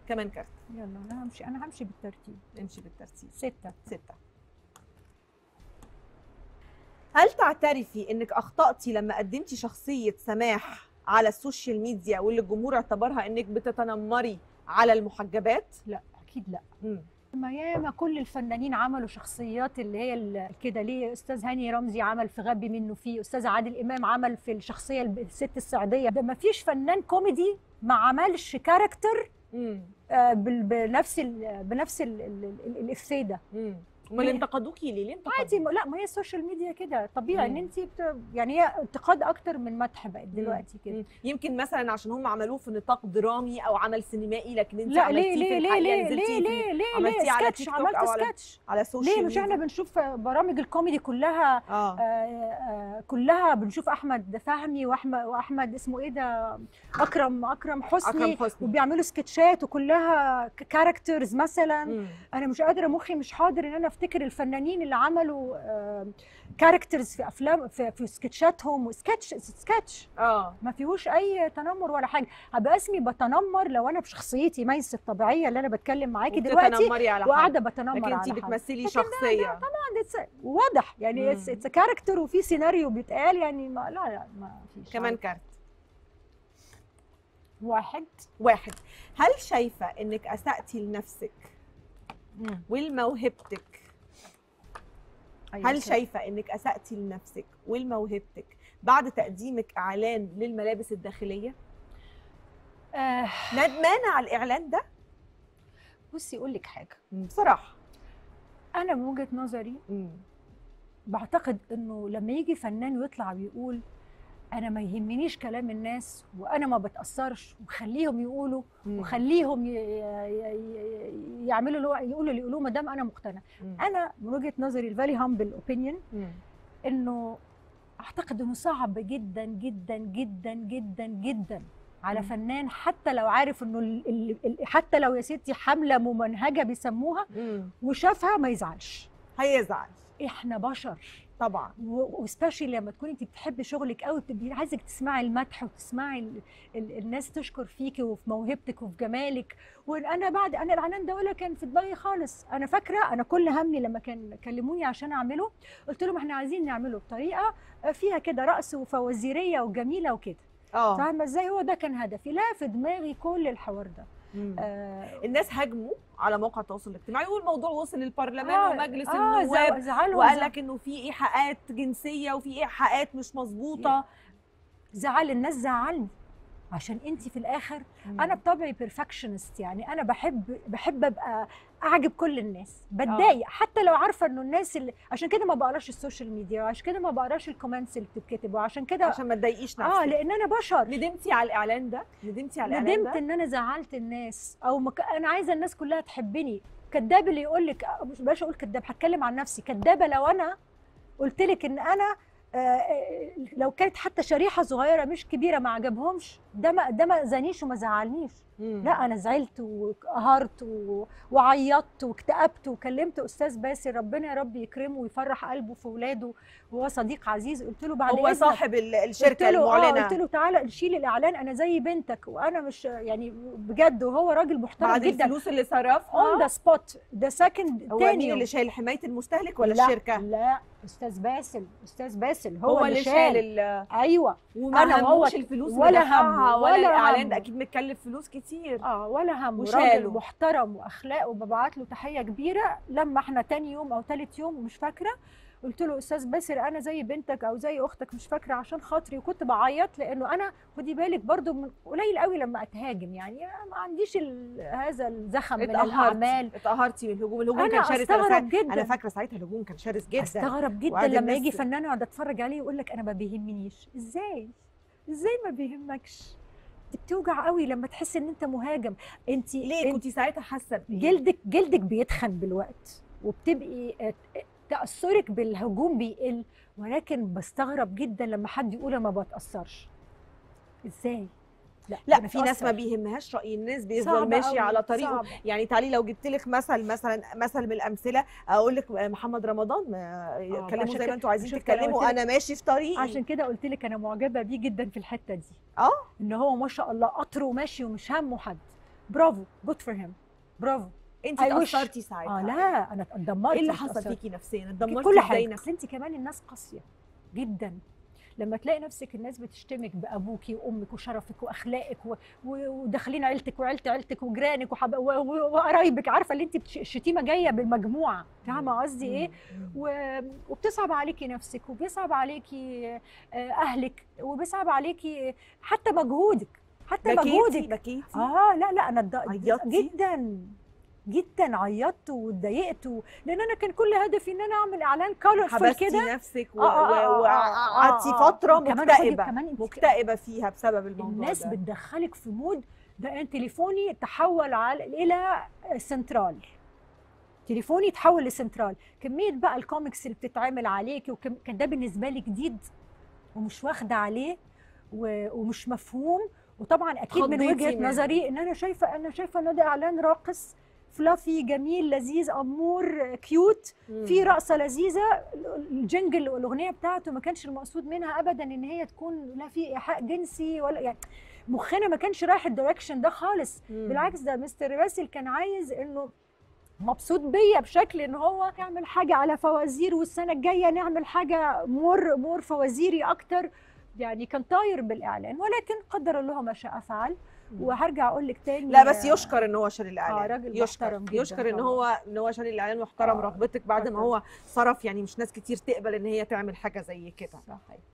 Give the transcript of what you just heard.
كمان كارت يلا انا همشي انا همشي بالترتيب امشي بالترتيب ستة ستة هل تعترفي انك اخطأتي لما قدمتي شخصية سماح على السوشيال ميديا واللي الجمهور اعتبرها انك بتتنمري على المحجبات؟ لا اكيد لا مم. ما ياما كل الفنانين عملوا شخصيات اللي هي ال- كده ليه استاذ هاني رمزي عمل في غبي منه فيه استاذ عادل امام عمل في الشخصيه الب- الست السعديه ده ما فيش فنان كوميدي ما عملش كاركتر مم. آه، بال- بنفس ال بنفس ال- ال- ال- الافيه ده مم. امال ليه؟ انتقدوكي ليه؟ ليه انتقدوكي؟ عادي ما- لا ما هي السوشيال ميديا كده طبيعي ان مم. انت بت... يعني هي انتقاد اكتر من مدح بقت دلوقتي كده مم. يمكن مثلا عشان هم عملوه في نطاق درامي او عمل سينمائي لكن انت لا ليه عملتيه في ليه ليه الحقيقة ليه نزلتيه ليه في- ليه ليه عملتيه ليه على سكتش تيك توك عملت أو على- سكتش على السوشيال ليه مش احنا ميديا. بنشوف برامج الكوميدي كلها اه آه، آه، كلها بنشوف احمد فهمي واحمد واحمد اسمه ايه ده اكرم اكرم حسني اكرم حسني وبيعملوا سكتشات وكلها كاركترز مثلا مم. انا مش قادره مخي مش حاضر ان انا افتكر الفنانين اللي عملوا كاركترز في افلام في, في سكتشاتهم وسكتش سكتش اه ما فيهوش اي تنمر ولا حاجه هبقى اسمي بتنمر لو انا بشخصيتي ميس الطبيعيه اللي انا بتكلم معاكي دلوقتي وبتتنمري على حد وقاعده بتنمر لكن على انت حد. بتمثلي لكن شخصيه It's- واضح يعني مم. اتس كاركتر وفي سيناريو بيتقال يعني ما لا لا ما فيش كمان كارت واحد واحد هل شايفه انك اساتي لنفسك مم. ولموهبتك أيوة هل صح. شايفه انك اساتي لنفسك ولموهبتك بعد تقديمك اعلان للملابس الداخليه آه ندمانه على الاعلان ده بصي اقول لك حاجه بصراحه انا من وجهه نظري مم. بعتقد انه لما يجي فنان ويطلع ويقول انا ما يهمنيش كلام الناس وانا ما بتاثرش وخليهم يقولوا مم. وخليهم ي- ي- ي- يعملوا اللي هو- يقولوا اللي يقولوه ما دام انا مقتنع مم. انا من وجهه نظري الفالي هامبل اوبينيون مم. انه اعتقد انه صعب جدا جدا جدا جدا جدا على مم. فنان حتى لو عارف انه ال- ال- ال- حتى لو يا ستي حمله ممنهجه بيسموها مم. وشافها ما يزعلش هيزعل احنا بشر طبعا وسبيشالي لما تكوني انت بتحبي شغلك قوي بتبقي عايزك تسمعي المدح وتسمعي ال... ال... الناس تشكر فيكي وفي موهبتك وفي جمالك وانا بعد انا الاعلان ده ولا كان في دماغي خالص انا فاكره انا كل همي لما كان كلموني عشان اعمله قلت لهم احنا عايزين نعمله بطريقه فيها كده رقص وفوازيريه وجميله وكده اه فاهمه ازاي هو ده كان هدفي لا في دماغي كل الحوار ده مم. آه الناس هاجموا على مواقع التواصل الاجتماعي والموضوع وصل للبرلمان آه، ومجلس آه، النواب زع- زعلوا وقال زع- لك انه في ايحاءات جنسيه وفي ايحاءات مش مظبوطه زعل الناس زعلني عشان انت في الاخر انا بطبعي بيرفكشنست يعني انا بحب بحب ابقى اعجب كل الناس بتضايق حتى لو عارفه انه الناس اللي عشان كده ما بقراش السوشيال ميديا وعشان كده ما بقراش الكومنتس اللي بتتكتب وعشان كده عشان ما تضايقيش نفسك اه لان انا بشر ندمتي على الاعلان ده ندمتي على الاعلان ندمت ده ان انا زعلت الناس او مك... انا عايزه الناس كلها تحبني كداب اللي يقول لك مش بلاش اقول كداب هتكلم عن نفسي كدابه لو انا قلت لك ان انا آه، آه، لو كانت حتى شريحه صغيره مش كبيره ما عجبهمش ده ما ده ما اذانيش وما زعلنيش مم. لا انا زعلت وقهرت و... وعيطت واكتئبت وكلمت استاذ باسل ربنا يا رب يكرمه ويفرح قلبه في ولاده وهو صديق عزيز قلت له بعد هو إذنك صاحب ال- قلت الشركه له آه المعلنه قلت له تعالى شيل الاعلان انا زي بنتك وانا مش يعني بجد وهو راجل محترم بعد جدا الفلوس اللي اون صرفها ذا سبوت ده سكند هو تاني مين يوم. اللي شايل حمايه المستهلك ولا لا الشركه لا استاذ باسل استاذ باسل هو, هو اللي شال ال- ايوه وما أنا وهو هموش الفلوس ولا ولا همها همه، ولا, ولا الاعلان همه. ده اكيد متكلف فلوس كتير اه ولا هم وشاله. راجل محترم واخلاقه وببعت له تحيه كبيره لما احنا تاني يوم او تالت يوم مش فاكره قلت له استاذ باسل انا زي بنتك او زي اختك مش فاكره عشان خاطري وكنت بعيط لانه انا خدي بالك برضو من قليل قوي لما اتهاجم يعني أنا ما عنديش ال- هذا الزخم من الاعمال اتقهرتي اتقهرتي من الهجوم الهجوم انا كان شرس أنا استغرب فاكرة- جدا انا فاكره ساعتها الهجوم كان شرس جدا استغرب جدا وقعد لما يجي الناس- فنان يقعد اتفرج عليه يقول لك انا ما بيهمنيش ازاي ازاي ما بيهمكش دي بتوجع قوي لما تحس ان انت مهاجم انت ليه انت كنت ساعتها حاسه بإيه؟ جلدك جلدك بيتخن بالوقت وبتبقي اه، تاثرك بالهجوم بيقل ولكن بستغرب جدا لما حد يقول انا ما بتاثرش ازاي لا أنا في ناس ما بتأثر. بيهمهاش راي الناس بيفضل صعبة ماشي قوي، على طريقه صعبة. يعني تعالي لو جبت لك مثل مثلا مثل من الامثله اقول لك محمد رمضان ما اتكلموا عشان زي كده- ما انتوا عايزين شفت أنا تتكلموا قلت لك- انا ماشي في طريقي عشان كده قلت لك انا معجبه بيه جدا في الحته دي اه ان هو ما شاء الله قطره ماشي ومش همه حد برافو جود فور هيم برافو انت I wish. اتاثرتي ساعتها اه لا انا اتدمرت ايه اللي مش حصل اتأثرت. فيكي نفسيا اتدمرتي كل ازاي حاجه نفسيا اصل انت كمان الناس قاسيه جدا لما تلاقي نفسك الناس بتشتمك بابوكي وامك وشرفك واخلاقك و... و... وداخلين عيلتك وعيله عيلتك وجيرانك وحب... و... و... وقرايبك عارفه اللي انت بتش... الشتيمه جايه بالمجموعه فاهمه قصدي ايه و... وبتصعب عليكي نفسك وبيصعب عليكي آه، اهلك وبيصعب عليكي حتى مجهودك حتى بكيتي مجهودك بكيتي اه لا لا انا اتض- عيطتي؟ جدا جدا عيطت واتضايقت و... لان انا كان كل هدفي ان انا اعمل اعلان كولرفول حبستي كده نفسي آه، آه، آه، آه، وقعدتي آه، آه. فتره كمان خدي- مكتئبه كمان انت مكتئبه فيها بسبب الموضوع الناس ده بتدخلك في مود ده انا تليفوني تحول على الى سنترال تليفوني تحول لسنترال كميه بقى الكوميكس اللي بتتعمل عليك وكم... كان ده بالنسبه لي جديد ومش واخده عليه و... ومش مفهوم وطبعا اكيد من خضيتي وجهه منه. نظري ان انا شايفه انا شايفه ان ده اعلان راقص فلافي جميل لذيذ امور كيوت في رقصه لذيذه الجنجل والاغنيه بتاعته ما كانش المقصود منها ابدا ان هي تكون لا في ايحاء جنسي ولا يعني مخنا ما كانش رايح الدايركشن ده خالص مم. بالعكس ده مستر باسل كان عايز انه مبسوط بيا بشكل ان هو يعمل حاجه على فوازير والسنه الجايه نعمل حاجه مور مور فوازيري اكتر يعني كان طاير بالاعلان ولكن قدر الله ما شاء فعل مم. وهرجع اقول لك تاني لا بس يشكر ان هو شال الاعلان آه، راجل يشكر محترم جداً يشكر ان طبعاً. هو ان هو شال الاعلان واحترم آه، رغبتك بعد ما محترم. هو صرف يعني مش ناس كتير تقبل ان هي تعمل حاجه زي كده صحيح